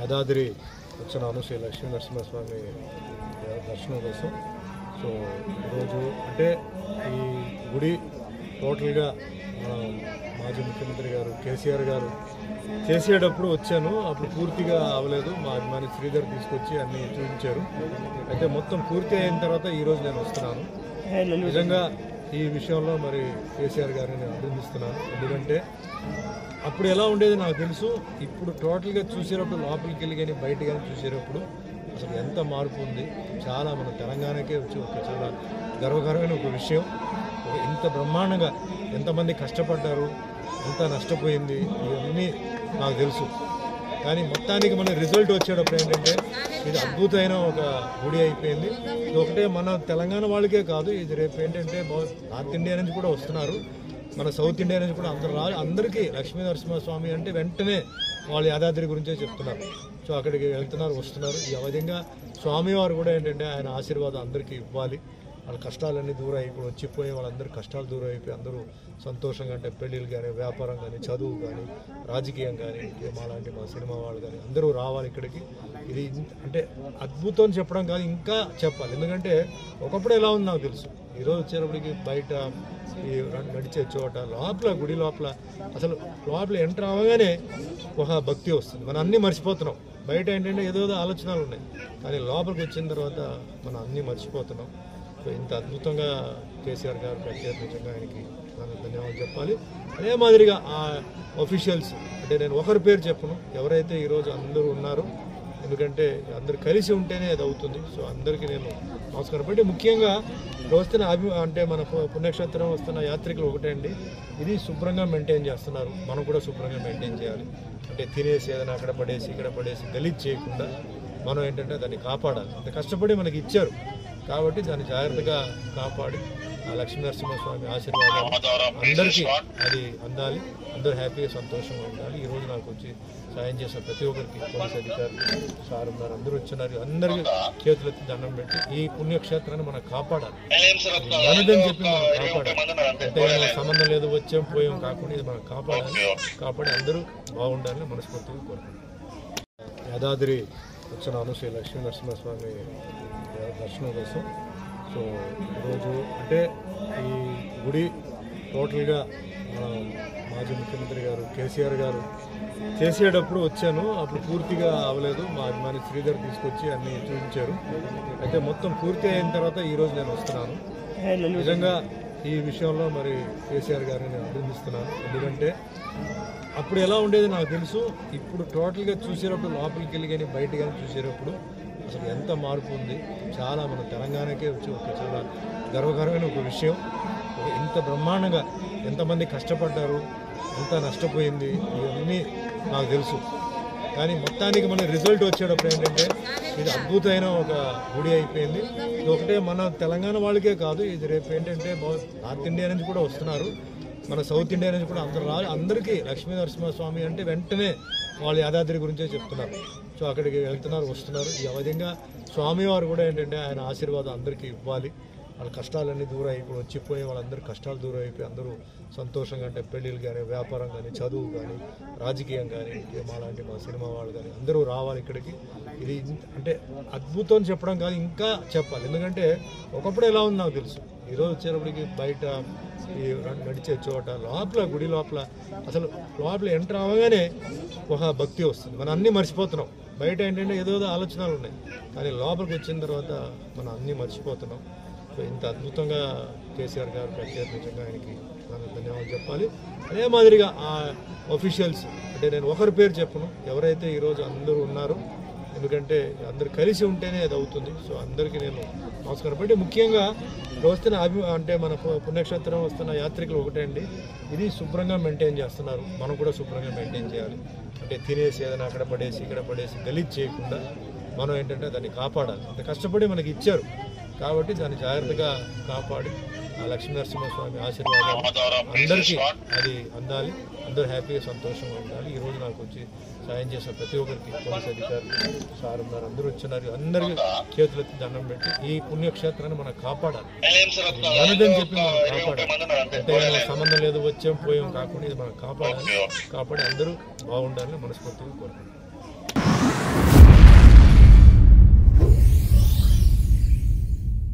యాదాద్రి వచ్చినాను శ్రీ లక్ష్మీ నరసింహస్వామి దర్శనం కోసం సో ఈరోజు అంటే ఈ గుడి టోటల్గా మన మాజీ ముఖ్యమంత్రి గారు కేసీఆర్ గారు చేసేటప్పుడు వచ్చాను అప్పుడు పూర్తిగా అవ్వలేదు మా అభిమాని శ్రీధర్ తీసుకొచ్చి అన్ని చూపించారు అయితే మొత్తం పూర్తి అయిన తర్వాత ఈరోజు నేను వస్తున్నాను నిజంగా ఈ విషయంలో మరి కేసీఆర్ గారిని నేను అభినందిస్తున్నాను ఎందుకంటే అప్పుడు ఎలా ఉండేది నాకు తెలుసు ఇప్పుడు టోటల్గా చూసేటప్పుడు లోపలికి వెళ్ళి కానీ బయట కానీ చూసేటప్పుడు అసలు ఎంత మార్పు ఉంది చాలా మన తెలంగాణకే వచ్చి ఒక చాలా గర్వకరమైన ఒక విషయం ఒక ఇంత బ్రహ్మాండంగా ఎంతమంది కష్టపడ్డారు ఎంత నష్టపోయింది ఇవన్నీ నాకు తెలుసు కానీ మొత్తానికి మన రిజల్ట్ వచ్చేటప్పుడు ఏంటంటే ఇది అద్భుతమైన ఒక గుడి అయిపోయింది ఇది ఒకటే మన తెలంగాణ వాళ్ళకే కాదు ఇది రేపు ఏంటంటే బహు- నార్త్ ఇండియా నుంచి కూడా వస్తున్నారు మన సౌత్ ఇండియా నుంచి కూడా అందరు రా అందరికీ లక్ష్మీ నరసింహస్వామి అంటే వెంటనే వాళ్ళు యాదాద్రి గురించే చెప్తున్నారు సో అక్కడికి వెళ్తున్నారు వస్తున్నారు ఈ విధంగా స్వామివారు కూడా ఏంటంటే ఆయన ఆశీర్వాదం అందరికీ ఇవ్వాలి వాళ్ళ కష్టాలన్నీ దూరం అయిపోయి వచ్చిపోయి వాళ్ళందరి కష్టాలు దూరం అయిపోయి అందరూ సంతోషంగా అంటే పెళ్ళిళ్ళు కానీ వ్యాపారం కానీ చదువు కానీ రాజకీయం కానీ మాలాంటి మా సినిమా వాళ్ళు కానీ అందరూ రావాలి ఇక్కడికి ఇది ఇన్- అంటే అద్భుతం అని చెప్పడం కాదు ఇంకా చెప్పాలి ఎందుకంటే ఒకప్పుడు ఎలా ఉంది నాకు తెలుసు ఈరోజు వచ్చేటప్పటికి బయట ఈ ర- నడిచే చోట లోపల గుడి లోపల అసలు లోపల ఎంటర్ అవ్వగానే ఒక భక్తి వస్తుంది మనం అన్నీ మర్చిపోతున్నాం బయట ఏంటంటే ఏదో ఏదో ఆలోచనలు ఉన్నాయి కానీ లోపలికి వచ్చిన తర్వాత మనం అన్నీ మర్చిపోతున్నాం సో ఇంత అద్భుతంగా కేసీఆర్ గారు ప్రత్యేక నిజంగా ఆయనకి మనం ధన్యవాదాలు చెప్పాలి అదే మాదిరిగా ఆ ఒఫీషియల్స్ అంటే నేను ఒకరి పేరు చెప్పను ఎవరైతే ఈరోజు అందరూ ఉన్నారో ఎందుకంటే అందరు కలిసి ఉంటేనే అది అవుతుంది సో అందరికీ నేను నమస్కారం పెట్టి ముఖ్యంగా ఇప్పుడు వస్తున్న అభి అంటే మన పు- పుణ్యక్షేత్రం వస్తున్న యాత్రికులు ఒకటే అండి ఇది శుభ్రంగా మెయింటైన్ చేస్తున్నారు మనం కూడా శుభ్రంగా మెయింటైన్ చేయాలి అంటే తినేసి ఏదైనా అక్కడ పడేసి ఇక్కడ పడేసి గలీజ్ చేయకుండా మనం ఏంటంటే దాన్ని కాపాడాలి అంత కష్టపడి మనకి ఇచ్చారు కాబట్టి దాన్ని జాగ్రత్తగా కాపాడి ఆ లక్ష్మీ నరసింహస్వామి ఆశీర్వాదాలు అందరికీ అది అందాలి అందరూ హ్యాపీగా సంతోషంగా ఉండాలి ఈ రోజు నాకు వచ్చి సాయం చేసిన ప్రతి ఒక్కరికి పోలీస్ అధికారులు సార్ ఉన్నారు అందరూ వచ్చినారు అందరికీ చేతులెత్తి దండం పెట్టి ఈ పుణ్యక్షేత్రాన్ని మనం కాపాడాలి మనదని చెప్పి మనం కాపాడాలి అంటే సంబంధం లేదు వచ్చాం పోయాం కాకుండా ఇది మనం కాపాడాలి కాపాడి అందరూ బాగుండాలని మనస్ఫూర్తిగా కోరుకుంటున్నాం యాదాద్రి వచ్చినాను శ్రీ లక్ష్మీ నరసింహస్వామి దర్శనం కోసం సో ఈరోజు అంటే ఈ గుడి టోటల్గా మన మాజీ ముఖ్యమంత్రి గారు కేసీఆర్ గారు చేసేటప్పుడు వచ్చాను అప్పుడు పూర్తిగా అవ్వలేదు మా అభిమాని శ్రీధర్ తీసుకొచ్చి అన్ని చూపించారు అయితే మొత్తం పూర్తి అయిన తర్వాత ఈరోజు నేను వస్తున్నాను నిజంగా ఈ విషయంలో మరి కేసీఆర్ గారిని నేను అభినందిస్తున్నాను ఎందుకంటే అప్పుడు ఎలా ఉండేది నాకు తెలుసు ఇప్పుడు టోటల్గా చూసేటప్పుడు లోపలికి వెళ్ళి కానీ బయట కానీ చూసేటప్పుడు అసలు ఎంత మార్పు ఉంది చాలా మన తెలంగాణకే వచ్చి ఒక చాలా గర్వకరమైన ఒక విషయం ఒక ఇంత బ్రహ్మాండంగా ఎంతమంది కష్టపడ్డారు ఎంత నష్టపోయింది ఇవన్నీ నాకు తెలుసు కానీ మొత్తానికి మన రిజల్ట్ వచ్చేటప్పుడు ఏంటంటే ఇది అద్భుతమైన ఒక గుడి అయిపోయింది ఇది ఒకటే మన తెలంగాణ వాళ్ళకే కాదు ఇది రేపు ఏంటంటే బహు- నార్త్ ఇండియా నుంచి కూడా వస్తున్నారు మన సౌత్ ఇండియా నుంచి కూడా అందరు రా అందరికీ లక్ష్మీ నరసింహస్వామి అంటే వెంటనే వాళ్ళు యాదాద్రి గురించే చెప్తున్నారు సో అక్కడికి వెళ్తున్నారు వస్తున్నారు ఈ విధంగా స్వామివారు కూడా ఏంటంటే ఆయన ఆశీర్వాదం అందరికీ ఇవ్వాలి వాళ్ళ కష్టాలన్నీ దూరం అయిపోయి వచ్చిపోయి వాళ్ళందరూ కష్టాలు దూరం అయిపోయి అందరూ సంతోషంగా అంటే పెళ్ళిళ్ళు కానీ వ్యాపారం కానీ చదువు కానీ రాజకీయం కానీ మాలాంటి మా సినిమా వాళ్ళు కానీ అందరూ రావాలి ఇక్కడికి ఇది ఇన్- అంటే అద్భుతం అని చెప్పడం కాదు ఇంకా చెప్పాలి ఎందుకంటే ఒకప్పుడు ఎలా ఉంది నాకు తెలుసు ఈరోజు వచ్చేటప్పటికి బయట ఈ ర- నడిచే చోట లోపల గుడి లోపల అసలు లోపల ఎంటర్ అవ్వగానే ఒక భక్తి వస్తుంది మనం అన్నీ మర్చిపోతున్నాం బయట ఏంటంటే ఏదో ఏదో ఆలోచనలు ఉన్నాయి కానీ లోపలికి వచ్చిన తర్వాత మనం అన్నీ మర్చిపోతున్నాం సో ఇంత అద్భుతంగా కేసీఆర్ గారు ప్రత్యేక నిజంగా ఆయనకి మనం ధన్యవాదాలు చెప్పాలి అదే మాదిరిగా ఆ ఒఫీషియల్స్ అంటే నేను ఒకరి పేరు చెప్పను ఎవరైతే ఈరోజు అందరూ ఉన్నారో ఎందుకంటే అందరు కలిసి ఉంటేనే అది అవుతుంది సో అందరికీ నేను నమస్కారం పెట్టి ముఖ్యంగా ఇప్పుడు వస్తున్న అభి అంటే మన పు- పుణ్యక్షేత్రం వస్తున్న యాత్రికులు ఒకటే అండి ఇది శుభ్రంగా మెయింటైన్ చేస్తున్నారు మనం కూడా శుభ్రంగా మెయింటైన్ చేయాలి అంటే తినేసి ఏదైనా అక్కడ పడేసి ఇక్కడ పడేసి గలీజ్ చేయకుండా మనం ఏంటంటే దాన్ని కాపాడాలి అంత కష్టపడి మనకి ఇచ్చారు కాబట్టి దాన్ని జాగ్రత్తగా కాపాడి ఆ లక్ష్మీ నరసింహస్వామి ఆశీర్వాదాలు అందరికీ అది అందాలి అందరూ హ్యాపీగా సంతోషంగా ఉండాలి ఈ రోజు నాకు వచ్చి సాయం చేసిన ప్రతి ఒక్కరికి పోలీస్ అధికారులు సార్ ఉన్నారు అందరూ వచ్చినారు అందరికీ చేతులెత్తి దండం పెట్టి ఈ పుణ్యక్షేత్రాన్ని మనం కాపాడాలి మనదని చెప్పి మనం కాపాడాలి అంటే సంబంధం లేదు వచ్చాం పోయాం కాకుండా ఇది మనం కాపాడాలి కాపాడి అందరూ బాగుండాలని మనస్ఫూర్తిగా కోరుకుంటున్నాం